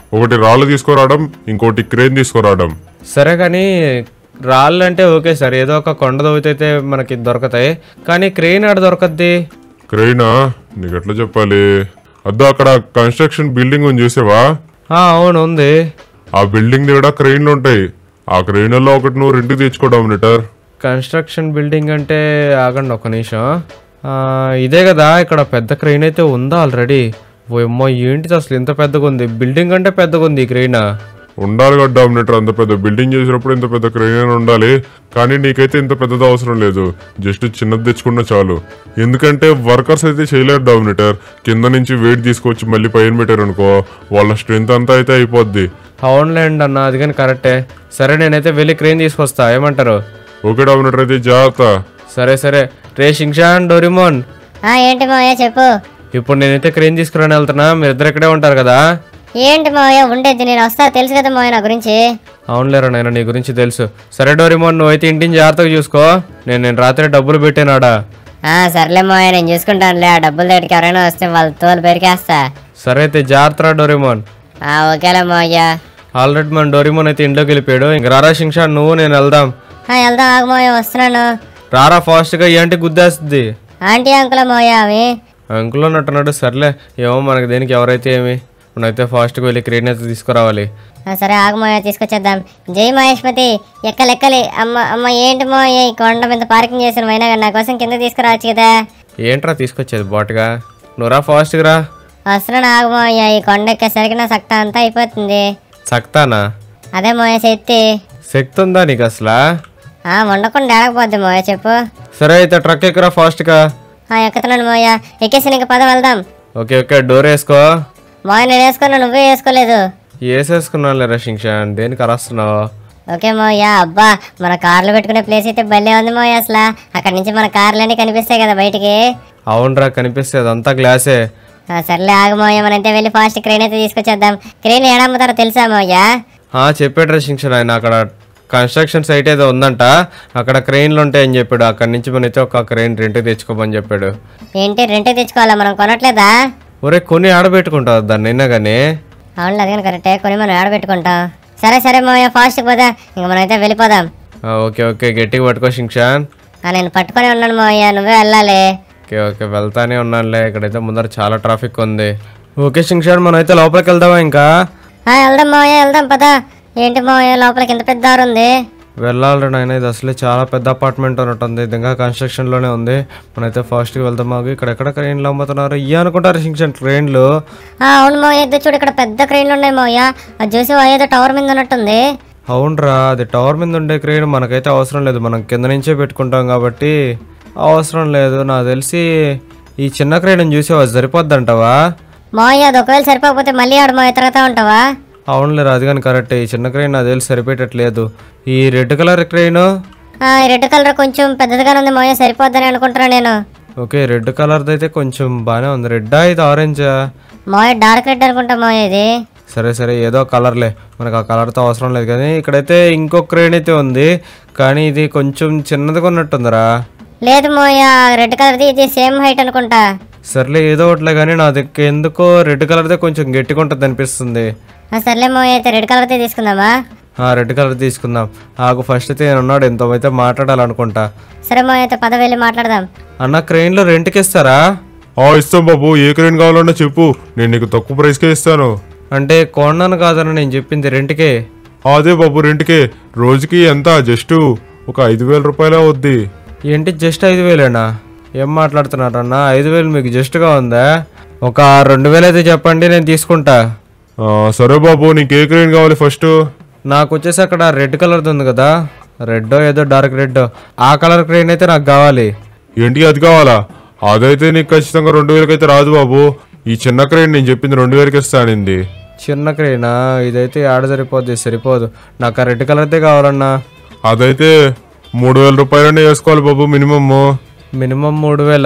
ఒకటి రాళ్ళు తీసుకురావడం ఇంకోటి క్రేన్ తీసుకురావడం సరే కానీ రాళ్ళు అంటే ఓకే సార్ ఏదో ఒక కొండ దవ్వితే మనకి దొరకతాయి కానీ క్రెయిన్ ఆడ దొరకద్ది క్రెయినా నీకు ఎట్లా చెప్పాలి అద్దో అక్కడ కన్స్ట్రక్షన్ బిల్డింగ్ ఉంది చూసావా ఆ, అవును ఉంది ఆ బిల్డింగ్ దగ్గర క్రెయిన్లు ఉంటాయి ఆ క్రెయిన్లలో ఒకటి నువ్వు రెండుకి తెచ్చుకో డామినేటర్ కన్స్ట్రక్షన్ బిల్డింగ్ అంటే ఆగండి ఒక నిమిషం ఆ, ఇదే కదా ఇక్కడ పెద్ద క్రెయిన్ అయితే ఉందా ఆల్రెడీ ఓ ఏంటిది అసలు ఇంత పెద్దగా ఉంది బిల్డింగ్ అంటే పెద్దగా ఉంది ఈ క్రెయిన్ ఉండాలి కదా డామినేటర్ అంత పెద్ద బిల్డింగ్ చేసినప్పుడు ఇంత పెద్ద క్రెయిన్ అయినా ఉండాలి కానీ నీకైతే ఇంత పెద్దది అవసరం లేదు జస్ట్ చిన్నది తెచ్చుకున్నా చాలు ఎందుకంటే వర్కర్స్ అయితే చేయలేరు డామినేటర్ కింద నుంచి వెయిట్ తీసుకొచ్చి మళ్ళీ పైన పెట్టారు అనుకో వాళ్ళ స్ట్రెంత్ అంతా అయితే అయిపోద్ది అవునులేండి అన్న అది కానీ కరెక్టే సరే నేనైతే వెళ్ళి క్రెయిన్ తీసుకొస్తా ఏమంటారు ఓకే డామినేటర్ అయితే జాగ్రత్త సరే సరే రే షింగ్షాన్ డోరిమోన్ ఆ ఏంటి మావయ్య చెప్పు ఇప్పుడు నేనైతే క్రెయిన్ తీసుకురాని వెళ్తున్నా మీరు ఇద్దరు ఇక్కడే ఉంటారు కదా ఏంటి మావయ్య ఉండేది నేను వస్తా తెలుసు కదా మావయ్య నా గురించి అవునులేరా నాయన నీ గురించి తెలుసు సరే డోరిమోన్ నువ్వైతే ఇంటిని జాగ్రత్తగా చూసుకో నేను నేను రాత్రి డబ్బులు పెట్టానాడా ఆ సర్లే మావయ్య నేను చూసుకుంటానులే ఆ డబ్బుల దగ్గరికి ఎవరైనా వస్తే వాళ్ళ తోలు పెరికేస్తా సరే అయితే జాగ్రత్త డోరిమోన్ ఆ ఓకేలే మావయ్య ఆల్రెడీ మన డోరిమోన్ అయితే ఇంట్లోకి వెళ్ళిపోయాడు ఇంక రారా షింగ్షాన్ నువ్వు నేను వెళ్దాం ఆ వెళ్దాం ఆగు మావయ్య వస్తున్నాను రారా ఫాస్ట్గా ఏంటి గుద్దేస్తుంది ఆంటీ అంకుల మావయ్య అవి అంకుల్ అన్నట్టున్నాడు సర్లే ఏమో మనకి దేనికి ఎవరైతే ఏమి మనైతే ఫాస్ట్గా వెళ్ళి క్రెయిన్ అయితే తీసుకురావాలి ఆ, సరే ఆగు మావయ్య తీసుకొచ్చేద్దాం జై మహేష్మతి ఎక్కలెక్కలి అమ్మ అమ్మ ఏంటి మావయ్య ఈ కొండ మీద పార్కింగ్ చేసిన అయినా కానీ నా కోసం కింద తీసుకురావచ్చు కదా ఏంట్రా తీసుకొచ్చేది బాటుగా నువ్వు రా ఫాస్ట్గా రా వస్తున్నాను ఆగు మావయ్య ఈ కొండ ఎక్కేసరికి నా సక్త అంతా అయిపోతుంది సక్తానా అదే మావయ్య శక్తి శక్తి ఉందా నీకు అసలు ఆ వండకుండా ఏడకపోద్ది మావయ్య చెప్పు సరే అయితే ట్రక్ ఎక్కరా ఫాస్ట్గా ఆ ఎక్కుతున్నాను మావయ్య ఎక్కేసి నీకు పద వెళ్దాం ఓకే ఓకే డోర్ వేసుకో మావయ్య నేను వేసుకున్నా నువ్వే వేసుకోలేదు వేసేసుకున్నాను లేరా షింగ్షాన్ దేనికి అరస్తున్నావు ఓకే మోయ్య అబ్బా మన కార్లు పెట్టుకునే ప్లేస్ అయితే భలే ఉంది మోయ్య అసలు అక్కడ నుంచి మన కార్లన్నీ కనిపిస్తాయి కదా బయటికి అవునరా కనిపిస్తే అదంతా గ్లాసే ఆ, సర్లే ఆగు మోయ్య మనంతే వెళ్ళి ఫాస్ట్ క్రెయిన్ అయితే తీసుకొచ్చేద్దాం క్రెయిన్ ఏడమ్ముతారో తెలుసా మోయ్య ఆ, చెప్పాడు రా షింగ్షాన్ ఆయన అక్కడ కన్స్ట్రక్షన్ సైట్ ఏదో ఉందంట అక్కడ క్రెయిన్లు ఉంటాయని చెప్పాడు అక్కడి నుంచి మనైతే ఒక క్రెయిన్ రెంట్కి తెచ్చుకోమని చెప్పాడు ఏంటి రెంట్ తెచ్చుకోవాలా మనం కొనట్లేదా ఒరే కొని ఆడబెట్టుకుంటావు దాన్ని నిన్న కానీ అవును అది కానీ కరెక్టే కొని మనం ఆడబెట్టుకుంటాం సరే సరే మోయ్య ఫాస్ట్ పోదా ఇంక మనమైతే వెళ్ళిపోదాం ఓకే ఓకే గట్టిగా పట్టుకో షింగ్షాన్ ఆ, నేను పట్టుకొని ఉన్నాను మోయ్య నువ్వే వెళ్ళాలి ఓకే ఓకే వెళ్తానే ఉన్నానులే ఇక్కడైతే ముందర చాలా ట్రాఫిక్ ఉంది ఓకే షింగ్షాన్ మనం అయితే లోపలికి వెళ్దామా ఇంకా ఆ, వెళ్దాం మోయ్య వెళ్దాం పదా ఏంటి మోయ్య లోపలికి ఇంత పెద్ద దారి ఉంది వెళ్ళాలి నాయన ఇది అసలే చాలా పెద్ద అపార్ట్మెంట్ ఉన్నట్టుంది ఇది ఇంకా కన్స్ట్రక్షన్లోనే ఉంది మనైతే ఫాస్ట్గా వెళ్దాం మాకు ఇక్కడ ఎక్కడ ట్రైన్లు అమ్ముతున్నారు ఇవి అనుకుంటారు షింక్షన్ ట్రైన్లు ఆ, అవును మోయ్య ఇద్దరు చూడు ఇక్కడ పెద్ద క్రెయిన్లు ఉన్నాయి మోయ్య అది చూసి ఏదో టవర్ మీద ఉన్నట్టుంది అవునరా అది టవర్ మీద ఉండే క్రెయిన్ మనకైతే అవసరం లేదు మనం కింద నుంచే పెట్టుకుంటాం కాబట్టి అవసరం లేదు నాకు తెలిసి ఈ చిన్న క్రెయిన్ చూసేవా సరిపోద్దంటావా మోయ్య అది ఒకవేళ సరిపోకపోతే మళ్ళీ ఆడు మోయ తిరుగుతా ఉంటావా అవునులేరా అది కానీ కరెక్ట్ ఈ చిన్న క్రెయిన్ నాకు తెలిసి సరిపోయేటట్లేదు ఈ రెడ్ కలర్ క్రెయిన్ ఆ, ఈ రెడ్ కలర్ కొంచెం పెద్దదిగానే ఉంది మోయ సరిపోద్దని అనుకుంటున్నాను నేను ఓకే రెడ్ కలర్ది అయితే కొంచెం బాగానే ఉంది రెడ్డా ఇది ఆరెంజా మోయ డార్క్ రెడ్ అనుకుంటా మోయ ఇది సరే సరే ఏదో కలర్లే మనకు ఆ కలర్తో అవసరం లేదు కానీ ఇక్కడైతే ఇంకో క్రెయిన్ అయితే ఉంది కానీ ఇది కొంచెం చిన్నదిగా ఉన్నట్టుందిరా లేదు మోయ రెడ్ కలర్ది ఇది సేమ్ హైట్ అనుకుంటా సర్లే ఏదో ఒకటిలే కానీ నా దగ్గర ఎందుకో రెడ్ కలర్దే కొంచెం గట్టిగా ఉంటుంది అనిపిస్తుంది ఆ, సర్లే మోయ అయితే రెడ్ కలర్ది తీసుకుందామా ఆ రెడ్ కలర్ తీసుకుందాం ఆకు ఫస్ట్ అయితే నేను ఉన్నాడు ఎంతో అయితే మాట్లాడాలనుకుంటా సరే మోయ అయితే పద వెళ్ళి మాట్లాడదాం అన్న క్రెయిన్లో రెంట్కి ఇస్తారా ఆ ఇస్తాం బాబు ఏ క్రెయిన్ కావాలన్నా చెప్పు నేను నీకు తక్కువ ప్రైస్కే ఇస్తాను అంటే కొన్నాను కాదని నేను చెప్పింది రెంట్కే అదే బాబు రెంట్కే రోజుకి ఎంత జస్ట్ ఒక ఐదు వేల రూపాయలే అవుద్ది ఏంటి జస్ట్ ఐదు వేలేనా ఏం మాట్లాడుతున్నారన్న ఐదు వేలు మీకు జస్ట్గా ఉందా ఒక రెండు వేలు అయితే చెప్పండి నేను తీసుకుంటా ఆ, సరే బాబు నీకు ఏ క్రెయిన్ కావాలి ఫస్ట్ నాకు వచ్చేసి అక్కడ రెడ్ కలర్ది ఉంది కదా రెడ్ ఏదో డార్క్ రెడ్ ఆ కలర్ క్రెయిన్ అయితే నాకు కావాలి ఏంటి అది కావాలా అదైతే నీకు ఖచ్చితంగా రెండు వేలకైతే రాదు బాబు ఈ చిన్న క్రెయిన్ నేను చెప్పింది రెండు వేలకి ఇస్తానింది చిన్న క్రెయినా ఇదైతే ఆడ సరిపోద్ది సరిపోదు నాకు ఆ రెడ్ కలర్దే కావాలన్నా అదైతే మూడు వేల రూపాయలనే వేసుకోవాలి బాబు మినిమమ్ మినిమం మూడు వేల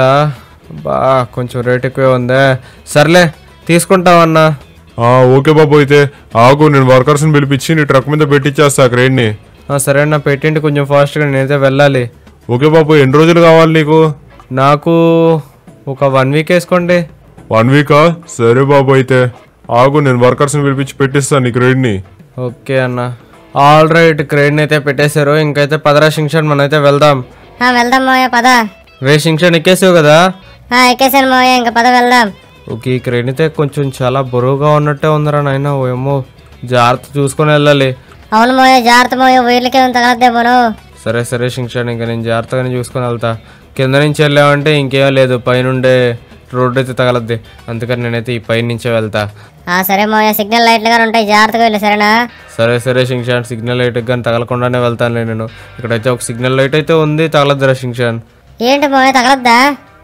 బా కొంచెం రేట్ ఎక్కువే ఉందే సర్లే తీసుకుంటావన్నా ఆ, ఓకే బాబు అయితే ఆగు నేను వర్కర్స్ని పిలిపించి నీ ట్రక్ మీద పెట్టిచ్చేస్తా క్రెయిన్ని ఆ, సరే అన్న పెట్టండి కొంచెం ఫాస్ట్గా నేనైతే వెళ్ళాలి ఓకే బాబు ఎన్ని రోజులు కావాలి నీకు నాకు ఒక వన్ వీక్ వేసుకోండి వన్ వీకా సరే బాబు అయితే ఆగు నేను వర్కర్స్ని పిలిపించి పెట్టిస్తాను నీకు రేడ్ని ఓకే అన్న ఆల్ రైట్ క్రెయిన్ అయితే పెట్టేశారు ఇంకైతే పదరా శింక్షన్ మనం అయితే వెళ్దాం ఆ, వెళ్దాం మోయ పద రే శింక్షన్ ఎక్కేసావు కదా ఆ, ఎక్కేసాను మోయ ఇంకా పద వెళ్దాం ఓకే ఈ క్రెయిన్ అయితే కొంచెం చాలా బరువుగా ఉన్నట్టే ఉందిరా నాయన ఏమో జాగ్రత్త చూసుకొని వెళ్ళాలి అవును మోయ జాగ్రత్త మోయ వీళ్ళకి ఏం తగలద్దేమోను సరే సరే శింక్షన్ ఇంకా నేను జాగ్రత్తగానే చూసుకొని వెళ్తా కింద నుంచి వెళ్ళామంటే ఇంకేం లేదు పైనుండే రోడ్డు అయితే తగలద్ది అందుకని నేనైతే ఈ పైన నుంచే వెళ్తా ఆ సరే మోయ సిగ్నల్ లైట్లు గారు ఉంటాయి జాగ్రత్తగా వెళ్ళి సరేనా సరే సరే శింక్షన్ సిగ్నల్ లైట్ కానీ తగలకుండానే వెళ్తానులే నేను ఇక్కడైతే ఒక సిగ్నల్ లైట్ అయితే ఉంది తగలద్దురా శింక్షన్ ఏంటి మోయ తగలద్దా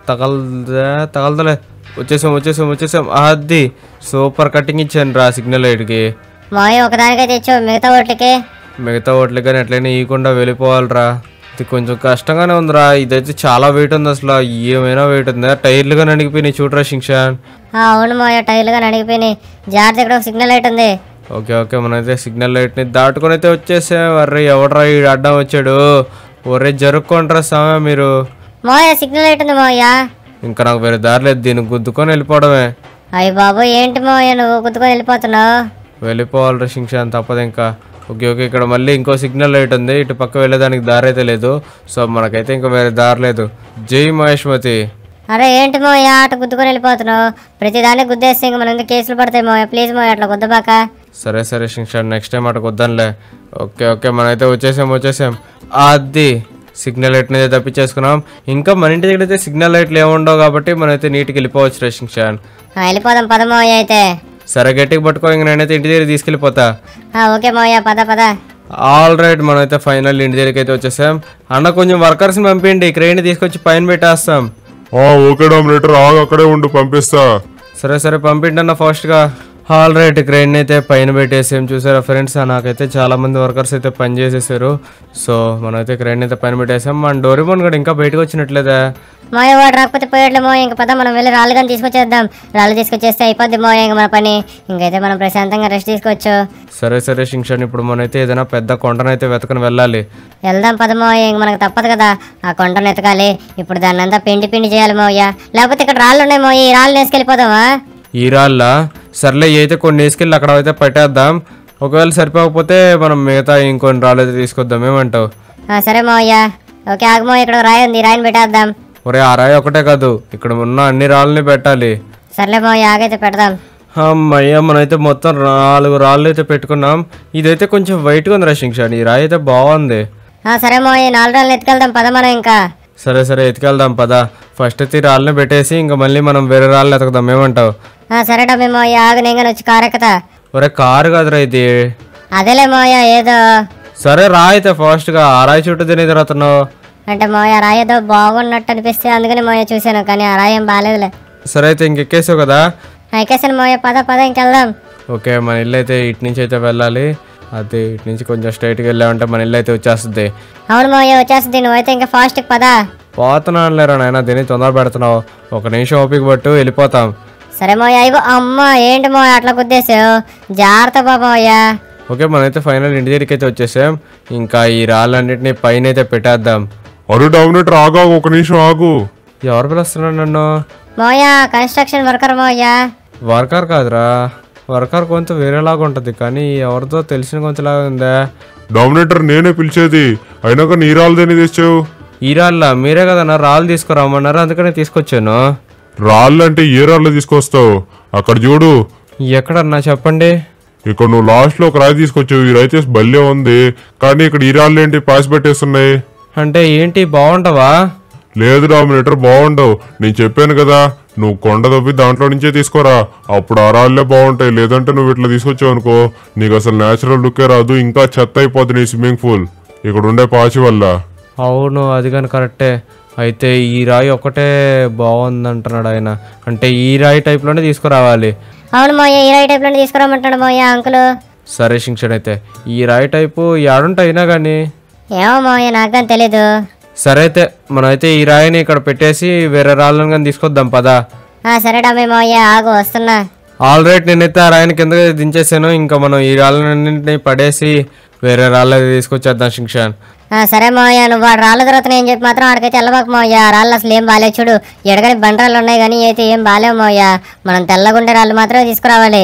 తగలదా తగలదలే వచ్చేసాం వచ్చేసాం వచ్చేసాం అది సూపర్ కటింగ్ ఇచ్చాను రా సిగ్నల్ లైట్కి మోయ ఒకదానికైతే ఇచ్చావు మిగతా ఓట్లకి మిగతా ఓట్లకి కానీ ఎట్లయినా ఇవ్వకుండా వెళ్ళిపోవాలిరా ఇది కొంచెం కష్టంగానే ఉందిరా ఇదైతే చాలా వెయిట్ ఉంది అసలు ఏమైనా వెయిట్ ఉందా టైర్లు కానీ అణిగిపోయినాయి చూడరా శింక్షన్ ఆ, అవును మోయ టైర్లుగా నడిగిపోయినాయి జాగ్రత్త ఇక్కడ ఒక సిగ్నల్ లైట్ ఉంది ఓకే ఓకే మనమైతే సిగ్నల్ లైట్ని దాటుకొని అయితే వచ్చేసాం అర్రే ఎవడరా ఈ అడ్డం వచ్చాడు ఒరే జరుక్కోండ్రా సామె మీరు మోయ సిగ్నల్ లైట్ ఉంది మోయ ఇంకా నాకు వేరే దారి లేదు దీన్ని గుద్దుకొని వెళ్ళిపోవడమే అయ్యి బాబు ఏంటి మోయ నువ్వు గుద్దుకొని వెళ్ళిపోతున్నావు వెళ్ళిపోవాలి రషింక్షాన్ తప్పదు ఇంకా ఓకే ఓకే ఇక్కడ మళ్ళీ ఇంకో సిగ్నల్ లైట్ ఉంది ఇటు పక్క వెళ్ళేదానికి దారి అయితే లేదు సో మనకైతే ఇంకా వేరే దారి లేదు జై మహేష్మతి అరే ఏంటి మోయ అటు గుద్దుకొని వెళ్ళిపోతున్నావు ప్రతి దాన్ని గుద్దేస్తే ఇంక మన ఎందుకు కేసులు పడతాయి మోయ ప్లీజ్ మోయ అట్లా గుద్దబాక సరే సరే శింక్షాన్ నెక్స్ట్ టైం అటు వద్దాంలే ఓకే ఓకే మనమైతే వచ్చేసాం వచ్చేసాం అది సిగ్నల్ లైట్ అయితే తప్పించేసుకున్నాం ఇంకా మన ఇంటి దగ్గర అయితే సిగ్నల్ లైట్లు ఏముండవు కాబట్టి మనమైతే నీట్కి వెళ్ళిపోవచ్చు రే శింక్షాన్ ఆ, వెళ్ళిపోదాం పద మోయ అయితే సరే గట్టిగా పట్టుకో ఇంక నేనైతే ఇంటి దగ్గర తీసుకెళ్ళిపోతా ఆ, ఓకే మోయ పద పద ఆల్ రైట్ మనమైతే ఫైనల్ ఇంటి దగ్గరికి అయితే వచ్చేసాం అన్న కొంచెం వర్కర్స్ని పంపిండి క్రెయిన్ తీసుకొచ్చి పైన పెట్టేస్తాం ఆ ఓకే డామినేటర్ ఆగు అక్కడే ఉండు పంపిస్తా సరే సరే పంపిండి అన్న ఫాస్ట్గా ఆల్ రైట్ క్రెయిన్ అయితే పైన పెట్టేసాం చూసారా ఫ్రెండ్స్ నాకైతే చాలా మంది వర్కర్స్ అయితే పని చేసేసారు సో మనమైతే క్రెయిన్ అయితే పైన పెట్టేసాం మన డోరిమోన్ కూడా ఇంకా బయటకు వచ్చినట్లేదా మోయ వాడు రాకపోతే పోయేట్లు మోయ ఇంక పద మనం వెళ్ళి రాళ్ళు కానీ తీసుకొచ్చేద్దాం రాళ్ళు తీసుకొచ్చేస్తే అయిపోద్ది మోయ ఇంక మన పని ఇంకైతే మనం ప్రశాంతంగా రెస్ట్ తీసుకోవచ్చు సరే సరే శింక్షన్ ఇప్పుడు మనమైతే ఏదైనా పెద్ద కొండనైతే వెతకని వెళ్ళాలి వెళ్దాం పద మోయ ఇంక మనకు తప్పదు కదా ఆ కొండను ఎతకాలి ఇప్పుడు దాన్ని అంతా పిండి పిండి చేయాలి మోయ లేకపోతే ఇక్కడ రాళ్ళు ఉన్నాయి మోయ ఈ రాళ్ళు వేసుకెళ్ళిపోదామా ఈ రాళ్ళ సర్లే ఈ అయితే కొన్ని వేసుకెళ్ళి అక్కడ అయితే పెట్టేద్దాం ఒకవేళ సరిపోకపోతే మనం మిగతా ఇంకొన్ని రాళ్ళు అయితే తీసుకొద్దాం ఏమంటావు ఆ, సరే మోయ ఓకే ఆగమో ఇక్కడ రాయి ఉంది ఈ రాయిని పెట్టేద్దాం ఒరే ఆ రాయి ఒకటే కాదు ఇక్కడ ఉన్న అన్ని రాళ్ళని పెట్టాలి సర్లే మోయ ఆగైతే పెడదాం అమ్మయ్య మనమైతే మొత్తం నాలుగు రాళ్ళు అయితే పెట్టుకున్నాం ఇదైతే కొంచెం వైట్గా ఉంది రషింగ్ ఈ రాయి అయితే బాగుంది ఆ, సరే మోయ ఈ నాలుగు రాళ్ళు ఎత్తుకెళ్దాం పద మనం ఇంకా సరే సరే ఎత్తుకెళ్దాం పద ఫస్ట్ అయితే ఈ రాళ్ళని పెట్టేసి ఇంకా మళ్ళీ మనం వేరే రాళ్ళు ఎతకదాం ఏమంటావు ఆ, సరే డమ్మి మోయ ఆగు నేను కానీ వచ్చి కారు ఎక్కుతా ఒరే కారు కాదురా ఇది అదేలే మోయ ఏదో సరే రా అయితే ఫాస్ట్గా ఆ రాయి చుట్టూ తిని తిరుగుతున్నావు అంటే మోయ రాయి ఏదో బాగున్నట్టు అనిపిస్తే అందుకని మోయ చూశాను కానీ ఆ రాయి ఏం బాగాలేదులే సరే అయితే ఇంకెక్కేసావు కదా ఎక్కేసాను మోయ పద పద ఇంకెళ్దాం ఓకే మన ఇల్లు అయితే ఇటు నుంచి అయితే వెళ్ళాలి అది ఇటు నుంచి కొంచెం స్ట్రైట్గా వెళ్ళామంటే మన ఇల్లు అయితే వచ్చేస్తుంది అవును మోయ వచ్చేస్తుంది నువ్వైతే ఇంకా ఫాస్ట్కి పద పోతున్నాను లేరా నాయన దీన్ని తొందర పెడుతున్నావు ఒక నిమిషం ఓపిక పట్టు వెళ్ళిపోతాం సరే మోయ అయ్యో అమ్మ ఏంటి మోయ అట్లా గుద్దేసావు జాగ్రత్త బాబోయ ఓకే మనమైతే ఫైనల్ ఇంటి దగ్గరికి అయితే వచ్చేసాం ఇంకా ఈ రాళ్ళన్నింటినీ పైన అయితే పెట్టేద్దాం అరే డామినేటర్ ఆగా ఒక నిమిషం ఆగు ఎవరు పిలుస్తున్నారు నన్ను మోయ కన్స్ట్రక్షన్ వర్కర్ మోయ వర్కర్ కాదురా వర్కర్ కొంత వేరేలాగా ఉంటుంది కానీ ఎవరితో తెలిసిన కొంచెంలాగా ఉందా డామినేటర్ నేనే పిలిచేది అయినాక నీ రాళ్ళదేని తెచ్చావు ఈ రాళ్ళ మీరే కదన్నా రాళ్ళు తీసుకురామన్నారు అందుకనే తీసుకొచ్చాను రాళ్ళు అంటే ఏ రాళ్ళు తీసుకొస్తావు అక్కడ చూడు ఎక్కడన్నా చెప్పండి ఇక్కడ నువ్వు లాస్ట్ లో ఒక రాయి తీసుకొచ్చావు ఈ రైతే బల్లే ఉంది కానీ ఇక్కడ ఈ రాళ్ళు ఏంటి పాసి పెట్టేస్తున్నాయి అంటే ఏంటి బాగుంటావా లేదు డామినేటర్ బాగుండవు నేను చెప్పాను కదా నువ్వు కొండ తవ్వి దాంట్లో నుంచే తీసుకోరా అప్పుడు ఆ రాళ్ళే బాగుంటాయి లేదంటే నువ్వు ఇట్లా తీసుకొచ్చావు అనుకో నీకు అసలు నేచురల్ లుక్కే రాదు ఇంకా చెత్త అయిపోతుంది నీ స్విమ్మింగ్ పూల్ ఇక్కడ ఉండే పాచి వల్ల అవును అది కానీ కరెక్టే అయితే ఈ రాయి ఒకటే బాగుంది అంటున్నాడు ఆయన అంటే ఈ రాయి టైప్లోనే తీసుకురావాలి అవును మోయ ఈ రాయి టైప్లో తీసుకురామంటాడు మోయ అంకులు సరే శింక్షన్ అయితే ఈ రాయి టైపు ఏడుంటే అయినా కానీ ఏమో మోయ నాకు కానీ తెలీదు సరే అయితే మనమైతే ఈ రాయిని ఇక్కడ పెట్టేసి వేరే రాళ్ళని కానీ తీసుకొద్దాం పదా ఆ, సరే డమ్మి మోయ ఆగు వస్తున్నా ఆల్ రైట్ నేనైతే ఆ రాయిని కింద దించేసాను ఇంకా మనం ఈ రాళ్ళన్నింటినీ పడేసి వేరే రాళ్ళు అయితే తీసుకొచ్చేద్దాం శింక్షన్ ఆ, సరే మోయ నువ్వు వాడు రాళ్ళ తర్వాత నేను చెప్పి మాత్రం ఆడికైతే వెళ్ళబాకు మోయ ఆ రాళ్ళు అసలు ఏం బాగాలేవు చూడు ఎడగని బండరాళ్ళు ఉన్నాయి కానీ అయితే ఏం బాగాలేవు మోయ మనం తెల్లగుండే రాళ్ళు మాత్రమే తీసుకురావాలి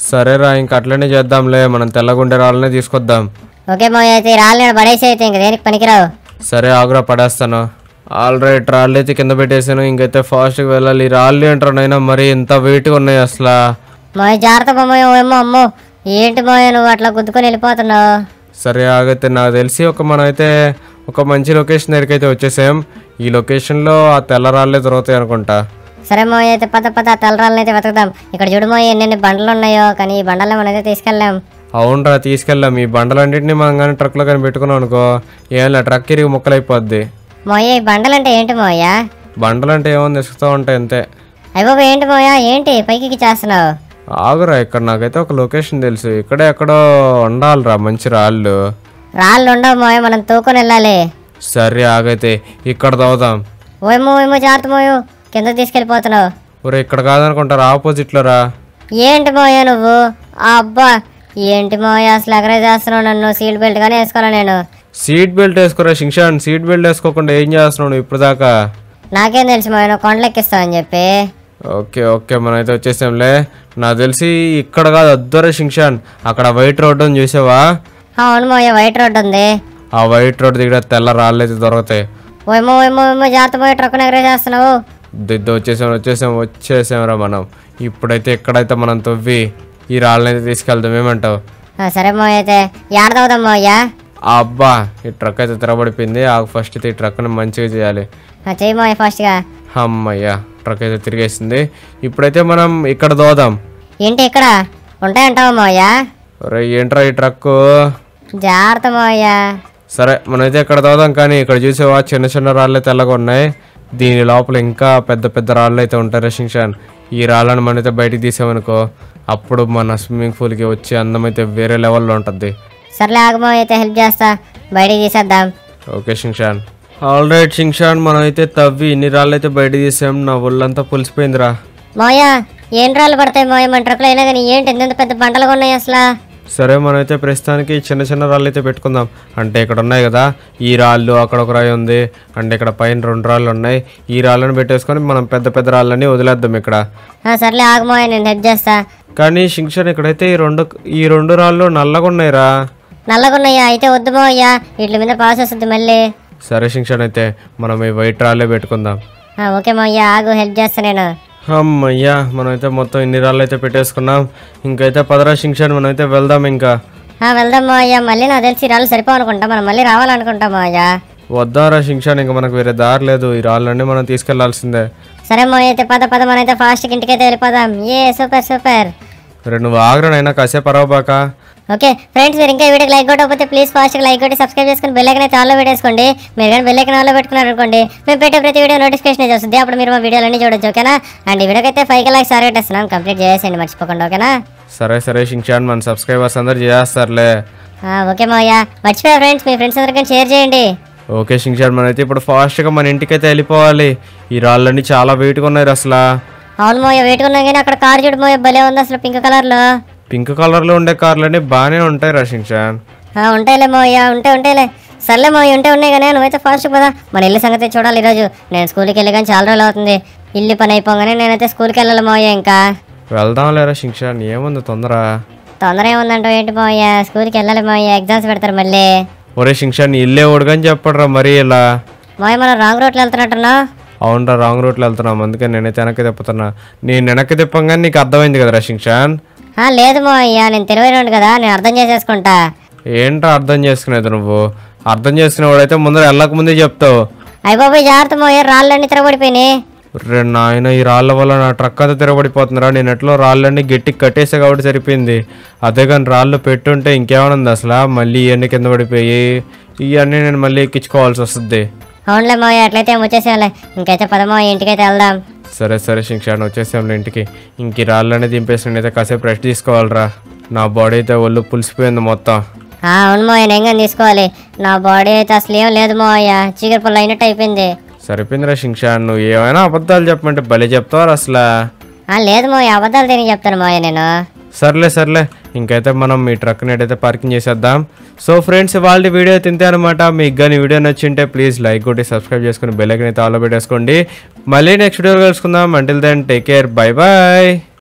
సరేరా ఇంక అట్లనే చేద్దాంలే మనం తెల్లగుండే రాళ్ళనే తీసుకొద్దాం ఓకే మోయ అయితే ఈ రాళ్ళు నేను పడేసి అయితే ఇంక దేనికి పనికిరావు సరే ఆగురా పడేస్తాను ఆల్ రైట్ రాళ్ళు అయితే కింద పెట్టేసాను ఇంకైతే ఫాస్ట్గా వెళ్ళాలి ఈ రాళ్ళు ఏంటారు నైనా మరి ఇంత వెయిట్గా ఉన్నాయి అసలు మోయ జాగ్రత్త మోయ ఏమో అమ్మో ఏంటి మోయ నువ్వు అట్లా గుద్దుకొని వెళ్ళిపోతున్నావు సరే ఆగైతే నాకు తెలిసి ఒక మనం అయితే ఒక మంచి లొకేషన్ దగ్గరికి అయితే వచ్చేసాం ఈ లొకేషన్లో ఆ తెల్ల రాళ్ళే దొరుకుతాయి అనుకుంటా సరే మోయ అయితే పద పద ఆ తెల్లరాళ్ళని అయితే వెతుకుదాం ఇక్కడ చూడు మోయ ఎన్నెన్ని బండలు ఉన్నాయో కానీ ఈ బండల్లో మనం అయితే తీసుకెళ్ళాం అవునరా తీసుకెళ్ళాం ఈ బండలన్నింటినీ మనం కానీ ట్రక్లో కానీ పెట్టుకున్నాం అనుకో ఏం లే ట్రక్ ఇరిగి ముక్కలైపోద్ది మోయ ఈ బండలు అంటే ఏంటి మోయ బండలు అంటే ఏముంది ఇసుకుతూ ఉంటాయి అంతే అయ్యో ఏంటి మోయ ఏంటి పైకి చేస్తున్నావు ఆగురా ఇక్కడ నాకైతే ఒక లొకేషన్ తెలుసు ఇక్కడే ఎక్కడో ఉండాలిరా మంచి రాళ్ళు రాళ్ళు ఉండవు మోయ మనం తూకొని వెళ్ళాలి సరే ఆగైతే ఇక్కడ తవ్వుదాం ఓయమో ఓయమో జాగ్రత్త మోయు కింద తీసుకెళ్ళిపోతున్నావు ఒరే ఇక్కడ కాదనుకుంటారా ఆపోజిట్లో రా ఏంటి మోయ నువ్వు ఆ అబ్బా ఏంటి మోయ అసలు ఎగరే చేస్తున్నావు నన్ను సీట్ బెల్ట్ గానే వేసుకోవాలా నేను సీట్ బెల్ట్ వేసుకోరా శిక్షాన్ సీట్ బెల్ట్ వేసుకోకుండా ఏం చేస్తున్నావు నువ్వు ఇప్పుడు దాకా నాకేం తెలుసు మోయ నువ్వు కొండలెక్కిస్తావు అని చెప్పి ఓకే ఓకే మనం అయితే వచ్చేసాంలే నాకు తెలిసి ఇక్కడ కాదు అద్దరే శిక్షాన్ అక్కడ వైట్ రోడ్ ఉంది చూసావా ఆ, అవును మోయ వైట్ రోడ్ ఉంది ఆ వైట్ రోడ్ దగ్గర తెల్ల రాళ్ళు అయితే దొరుకుతాయి ఓయమో ఓయమో ఓయమో జాగ్రత్త మోయ ట్రక్కుని ఎగరే చేస్తున్నావు దిద్దు వచ్చేసాం వచ్చేసాం వచ్చేసాంరా మనం ఇప్పుడైతే ఎక్కడైతే మనం తవ్వి ఈ రాళ్ళని అయితే తీసుకెళ్దాం ఏమంటావు ఆ, సరే మోయ అయితే ఏడదవుదాం మోయ ఆ అబ్బా ఈ ట్రక్ అయితే తిరగబడిపోయింది ఆ ఫస్ట్ అయితే ఈ ట్రక్ని మంచిగా చేయాలి ఆ, చెయ్యి మోయ ఫాస్ట్గా అమ్మయ్యా ట్రక్ అయితే తిరిగేసింది ఇప్పుడైతే మనం ఇక్కడ దోదాం ఏంటి ఇక్కడ ఉంటాయంటావా మోయ ఒరే ఏంట్రా ఈ ట్రక్కు జాగ్రత్త మోయ సరే మనమైతే ఇక్కడ దోదాం కానీ ఇక్కడ చూసేవా చిన్న చిన్న రాళ్ళు అయితే తెల్లగా ఉన్నాయి దీని లోపల ఇంకా పెద్ద పెద్ద రాళ్ళు అయితే ఉంటాయి రషింగ్షాన్ ఈ రాళ్ళని మనమైతే బయటికి తీసామనుకో అప్పుడు మన స్విమ్మింగ్ పూల్కి వచ్చే అందం అయితే వేరే లెవెల్లో ఉంటుంది సర్లే ఆగమో అయితే హెల్ప్ చేస్తా బయటికి తీసేద్దాం ఓకే షింగ్షాన్ ఆల్ రైట్ షింగ్షాన్ మనం అయితే తవ్వి ఇన్ని రాళ్ళు అయితే బయట తీసాం నా ఒళ్ళంతా పులిసిపోయిందిరా మోయ ఏం రాళ్ళు పడతాయి మోయ మన ట్రక్లో అయినా కానీ ఏంటి ఎంత పెద్ద బండలుగా ఉన్నాయి అసలు సరే మనమైతే ప్రస్తుతానికి చిన్న చిన్న రాళ్ళు అయితే పెట్టుకుందాం అంటే ఇక్కడ ఉన్నాయి కదా ఈ రాళ్ళు అక్కడ ఒక రాయి ఉంది అంటే ఇక్కడ పైన రెండు రాళ్ళు ఉన్నాయి ఈ రాళ్ళని పెట్టేసుకొని మనం పెద్ద పెద్ద రాళ్ళని వదిలేద్దాం ఇక్కడ ఆ, సర్లే ఆగమోయ నేను హెల్ప్ చేస్తా కానీ షింక్షన్ ఇక్కడైతే ఈ రెండు ఈ రెండు రాళ్ళు నల్లగా ఉన్నాయిరా నల్లగా ఉన్నాయా అయితే వద్దు మోయ వీటి మీద పాస్ వస్తుంది మళ్ళీ సరే షింక్షన్ అయితే మనం ఈ వైట్ రాళ్ళే పెట్టుకుందాం ఆ, ఓకే మోయ ఆగు హెల్ప్ చేస్తా నేను అమ్మయ్యా మనమైతే మొత్తం ఇన్ని రాళ్ళు అయితే పెట్టేసుకున్నాం ఇంకైతే పదరా షింక్షన్ మనమైతే వెళ్దాం ఇంకా ఆ, వెళ్దాం మోయ మళ్ళీ నాకు తెలిసి ఈ రాళ్ళు సరిపోవనుకుంటా మనం మళ్ళీ రావాలనుకుంటాం మోయ వద్దారా షింక్షన్ ఇంకా మనకు వేరే దారి లేదు ఈ రాళ్ళన్నీ మనం తీసుకెళ్లాల్సిందే సరే మోయ అయితే పద పద మనైతే ఫాస్ట్గా ఇంటికైతే వెళ్ళిపోదాం ఏ సూపర్ సూపర్ రెండు ఆగ్రనైనా కాసేపు అరవబాక ఓకే ఫ్రెండ్స్ మీరు ఇంకా ఈ వీడియోకి లైక్ కొట్టకపోతే ప్లీజ్ ఫాస్ట్గా లైక్ కొట్టి సబ్స్క్రైబ్ చేసుకుని బెల్ ఐకన్ అయితే ఆన్లో పెట్టేసుకోండి మీరు కానీ బెల్ ఐకన్ ఆన్లో పెట్టుకున్నారు అనుకోండి మేము పెట్టే ప్రతి వీడియో నోటిఫికేషన్ అయితే వస్తుంది అప్పుడు మీరు మా వీడియోలన్నీ చూడొచ్చు ఓకేనా అండ్ ఈ వీడియోకి అయితే ఫైవ్ లాక్స్ సార్ పెట్టేస్తున్నాం కంప్లీట్ చేసేయండి మర్చిపోకుండా ఓకేనా సరే సరే షింక్షన్ మన సబ్స్క్రైబర్స్ అందరు చేస్తారులే ఆ, ఓకే మావయ్య మర్చిపోయా ఫ్రెండ్స్ మీ ఫ్రెండ్స్ అందరికీ షేర్ చేయండి ఓకే షింక్షన్ మనైతే ఇప్పుడు ఫాస్ట్గా మన ఇంటికైతే వెళ్ళిపోవాలి ఈ రాళ్ళన్నీ చాలా వెయిట్గా ఉన్నాయి అసలు అవును మోయ వేటుకున్నాం కానీ అక్కడ కార్ చూడు మోయ భలే ఉంది అసలు పింక్ కలర్లో పింక్ కలర్లో ఉండే కార్లన్నీ బాగానే ఉంటాయి రా షింక్షన్ ఆ, ఉంటాయిలే మోయ ఉంటే ఉంటాయిలే సర్లే మోయ ఉంటే ఉన్నాయి కానీ నువ్వైతే ఫాస్ట్ పదా మన ఇల్లు సంగతి చూడాలి ఈరోజు నేను స్కూల్కి వెళ్ళి కానీ చాలా రోజులు అవుతుంది ఇల్లు పని అయిపోగానే నేనైతే స్కూల్కి వెళ్ళాలి మోయ ఇంకా వెళ్దాం లేరా షింక్షన్ ఏముంది తొందర తొందర ఏముందంటావు ఏంటి మోయ స్కూల్కి వెళ్ళాలి మోయ ఎగ్జామ్స్ పెడతారు మళ్ళీ ఒరే షింక్షన్ ఇల్లే ఉడగని చెప్పడరా మరీ ఇలా మోయ మనం రాంగ్ రూట్లో వెళ్తున్నట్టున్నా అవునరా రాంగ్ రూట్లో వెళ్తున్నాం అందుకే నేనైతే వెనక్కి తిప్పుతున్నా నేను వెనక్కి తిప్పంగానే నీకు అర్థమైంది కదరా షింక్షన్ ఆ, లేదు మోయ నేను తెలివైన కదా నేను అర్థం చేసేసుకుంటా ఏంట్రా అర్థం చేసుకునేది నువ్వు అర్థం చేసుకునేవాడైతే ముందర వెళ్ళక ముందే చెప్తావు అయిపోయి జాగ్రత్త మోయ రాళ్ళన్నీ తిరగబడిపోయినాయి రే నాయన ఈ రాళ్ళ వల్ల నా ట్రక్ అంతా తిరగబడిపోతుందిరా నేను ఎట్లో రాళ్ళన్నీ గట్టికి కట్టేసా కాబట్టి సరిపోయింది అదే కానీ రాళ్ళు పెట్టుంటే ఇంకేమైనా ఉంది అసలు మళ్ళీ ఇవన్నీ కింద పడిపోయి ఇవన్నీ నేను మళ్ళీ ఎక్కించుకోవాల్సి వస్తుంది అవునులే మోయ అట్లయితే వచ్చేసేయాలి ఇంకైతే పదమో ఇంటికైతే వెళ్దాం సరే సరే శిక్షణ వచ్చేసాంలే ఇంటికి ఇంక ఈ రాళ్ళన్నీ దింపేసి నేనైతే కాసేపు రెస్ట్ తీసుకోవాలిరా నా బాడీ అయితే ఒళ్ళు పులిసిపోయింది మొత్తం ఆ, అవును మోయ నేను కానీ తీసుకోవాలి నా బాడీ అయితే అసలు ఏం లేదు మోయ చీకటి పుల్ల అయినట్టు అయిపోయింది సరిపోయిందిరా శిక్షణ నువ్వు ఏమైనా అబద్ధాలు చెప్పమంటే భలే చెప్తావు అసలు ఆ, లేదు మోయ అబద్ధాలు తిని చెప్తాను మోయ నేను సర్లే సర్లే ఇంకైతే మనం మీ ట్రక్ని అయితే పార్కింగ్ చేసేద్దాం సో ఫ్రెండ్స్ వాళ్ళ వీడియో తింటే అనమాట మీకు కానీ వీడియో నచ్చింటే ప్లీజ్ లైక్ కొట్టి సబ్స్క్రైబ్ చేసుకుని బెల్ ఐకన్ అయితే ఆలో పెట్టేసుకోండి మళ్ళీ నెక్స్ట్ వీడియో కలుసుకుందాం until then take care bye bye